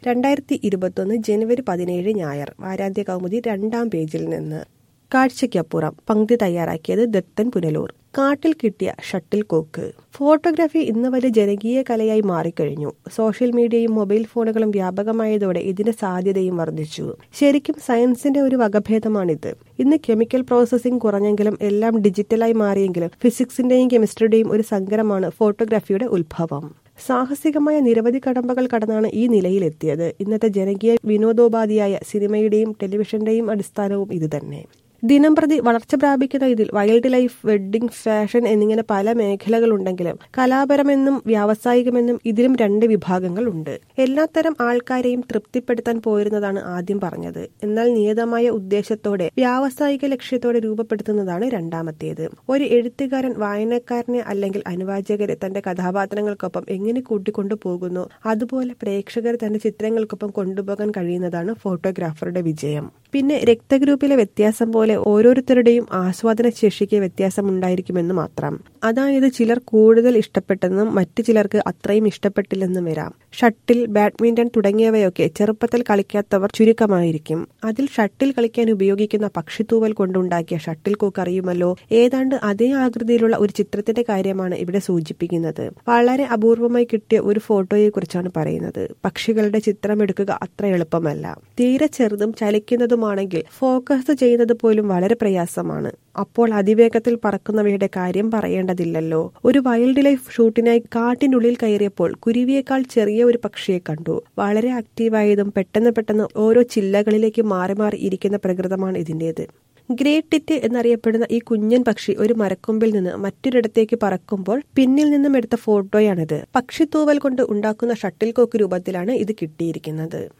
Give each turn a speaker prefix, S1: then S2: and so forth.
S1: രണ്ടായിരത്തി ഇരുപത്തൊന്ന് ജനുവരി പതിനേഴ് ഞായർ വാരാന്ത്യ കൗമുദി രണ്ടാം പേജിൽ നിന്ന് കാഴ്ചയ്ക്കപ്പുറം പങ്ക്തി തയ്യാറാക്കിയത് ദത്തൻ പുനലൂർ കാട്ടിൽ കിട്ടിയ ഷട്ടിൽ കോക്ക് ഫോട്ടോഗ്രാഫി ഇന്ന് വരെ ജനകീയ കലയായി മാറിക്കഴിഞ്ഞു സോഷ്യൽ മീഡിയയും മൊബൈൽ ഫോണുകളും വ്യാപകമായതോടെ ഇതിന്റെ സാധ്യതയും വർദ്ധിച്ചു ശരിക്കും സയൻസിന്റെ ഒരു വകഭേദമാണിത് ഇന്ന് കെമിക്കൽ പ്രോസസ്സിംഗ് കുറഞ്ഞെങ്കിലും എല്ലാം ഡിജിറ്റലായി മാറിയെങ്കിലും ഫിസിക്സിന്റെയും കെമിസ്ട്രിയുടെയും ഒരു സങ്കരമാണ് ഫോട്ടോഗ്രാഫിയുടെ ഉത്ഭവം സാഹസികമായ നിരവധി കടമ്പകൾ കടന്നാണ് ഈ നിലയിലെത്തിയത് ഇന്നത്തെ ജനകീയ വിനോദോപാധിയായ സിനിമയുടെയും ടെലിവിഷന്റെയും അടിസ്ഥാനവും ഇതുതന്നെ ദിനം പ്രതി വളർച്ച പ്രാപിക്കുന്ന ഇതിൽ വൈൽഡ് ലൈഫ് വെഡ്ഡിംഗ് ഫാഷൻ എന്നിങ്ങനെ പല മേഖലകളുണ്ടെങ്കിലും കലാപരമെന്നും വ്യാവസായികമെന്നും ഇതിലും രണ്ട് വിഭാഗങ്ങൾ ഉണ്ട് എല്ലാത്തരം ആൾക്കാരെയും തൃപ്തിപ്പെടുത്താൻ പോയിരുന്നതാണ് ആദ്യം പറഞ്ഞത് എന്നാൽ നിയതമായ ഉദ്ദേശത്തോടെ വ്യാവസായിക ലക്ഷ്യത്തോടെ രൂപപ്പെടുത്തുന്നതാണ് രണ്ടാമത്തേത് ഒരു എഴുത്തുകാരൻ വായനക്കാരനെ അല്ലെങ്കിൽ അനുവാചകരെ തന്റെ കഥാപാത്രങ്ങൾക്കൊപ്പം എങ്ങനെ കൂട്ടിക്കൊണ്ടു പോകുന്നു അതുപോലെ പ്രേക്ഷകർ തന്റെ ചിത്രങ്ങൾക്കൊപ്പം കൊണ്ടുപോകാൻ കഴിയുന്നതാണ് ഫോട്ടോഗ്രാഫറുടെ വിജയം പിന്നെ രക്തഗ്രൂപ്പിലെ വ്യത്യാസം പോലെ ഓരോരുത്തരുടെയും ആസ്വാദന ശേഷിക്ക് വ്യത്യാസം ഉണ്ടായിരിക്കുമെന്ന് മാത്രം അതായത് ചിലർ കൂടുതൽ ഇഷ്ടപ്പെട്ടെന്നും മറ്റു ചിലർക്ക് അത്രയും ഇഷ്ടപ്പെട്ടില്ലെന്നും വരാം ഷട്ടിൽ ബാഡ്മിന്റൺ തുടങ്ങിയവയൊക്കെ ചെറുപ്പത്തിൽ കളിക്കാത്തവർ ചുരുക്കമായിരിക്കും അതിൽ ഷട്ടിൽ കളിക്കാൻ ഉപയോഗിക്കുന്ന പക്ഷിത്തൂവൽ കൊണ്ടുണ്ടാക്കിയ ഷട്ടിൽ കോക്ക് അറിയുമല്ലോ ഏതാണ്ട് അതേ ആകൃതിയിലുള്ള ഒരു ചിത്രത്തിന്റെ കാര്യമാണ് ഇവിടെ സൂചിപ്പിക്കുന്നത് വളരെ അപൂർവമായി കിട്ടിയ ഒരു ഫോട്ടോയെ കുറിച്ചാണ് പറയുന്നത് പക്ഷികളുടെ ചിത്രം എടുക്കുക അത്ര എളുപ്പമല്ല തീരെ ചെറുതും ചലിക്കുന്നതുമാണെങ്കിൽ ഫോക്കസ് ചെയ്യുന്നത് പോലും വളരെ പ്രയാസമാണ് അപ്പോൾ അതിവേഗത്തിൽ പറക്കുന്നവയുടെ കാര്യം പറയേണ്ടതില്ലല്ലോ ഒരു വൈൽഡ് ലൈഫ് ഷൂട്ടിനായി കാട്ടിനുള്ളിൽ കയറിയപ്പോൾ കുരുവിയേക്കാൾ ചെറിയ ഒരു പക്ഷിയെ കണ്ടു വളരെ ആക്റ്റീവായതും പെട്ടെന്ന് പെട്ടെന്ന് ഓരോ ചില്ലകളിലേക്ക് മാറി മാറി ഇരിക്കുന്ന പ്രകൃതമാണ് ഇതിന്റേത് ഗ്രേറ്റ് ടിറ്റ് എന്നറിയപ്പെടുന്ന ഈ കുഞ്ഞൻ പക്ഷി ഒരു മരക്കൊമ്പിൽ നിന്ന് മറ്റൊരിടത്തേക്ക് പറക്കുമ്പോൾ പിന്നിൽ നിന്നും എടുത്ത ഫോട്ടോയാണിത് പക്ഷിത്തൂവൽ കൊണ്ട് ഉണ്ടാക്കുന്ന ഷട്ടിൽ കോക്ക് രൂപത്തിലാണ് ഇത് കിട്ടിയിരിക്കുന്നത്